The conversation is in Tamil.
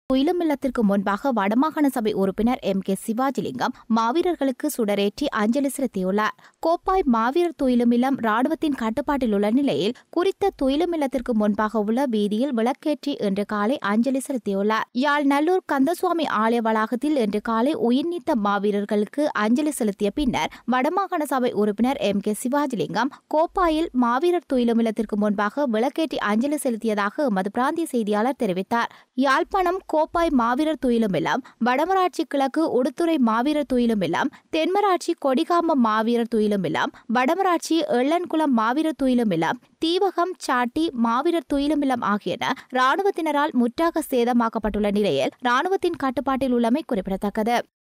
துயிலும் இல்லத்திற்கு முன்பாக வடமாகாண சபை உறுப்பினர் எம் கே சிவாஜிலிங்கம் மாவீரர்களுக்கு சுடரேற்றி அஞ்சலி செலுத்தியுள்ளார் கோப்பாய் மாவீரர் துயிலும் இல்லம் ராணுவத்தின் கட்டுப்பாட்டில் உள்ள நிலையில் குறித்த துயிலும் இல்லத்திற்கு முன்பாக உள்ள வீதியில் விளக்கேற்றி இன்று காலை அஞ்சலி செலுத்தியுள்ளார் யாழ் நல்லூர் கந்தசுவாமி ஆலய வளாகத்தில் இன்று காலை உயிர்நீத்த மாவீரர்களுக்கு அஞ்சலி செலுத்திய பின்னர் வடமாகாண சபை உறுப்பினர் எம் கே சிவாஜிலிங்கம் கோப்பாயில் மாவீரர் துயிலும் இல்லத்திற்கு முன்பாக விளக்கேற்றி அஞ்சலி செலுத்தியதாக எமது பிராந்திய செய்தியாளர் தெரிவித்தார் யாழ்ப்பாணம் கோப்பாய் மாவீரர் துயிலும் இல்லம் வடமராட்சி கிழக்கு உடுத்துறை மாவீரர் துயிலும் இல்லம் தென்மராட்சி கொடிகாமம் மாவீரர் துயிலும் இல்லம் வடமராட்சி எள்ளன்குளம் மாவீரர் துயிலும் இல்லம் தீவகம் சாட்டி மாவீரர் துயிலும் இல்லம் ஆகியன ராணுவத்தினரால் முற்றாக சேதமாக்கப்பட்டுள்ள நிலையில் ராணுவத்தின் கட்டுப்பாட்டில் உள்ளமை குறிப்பிடத்தக்கது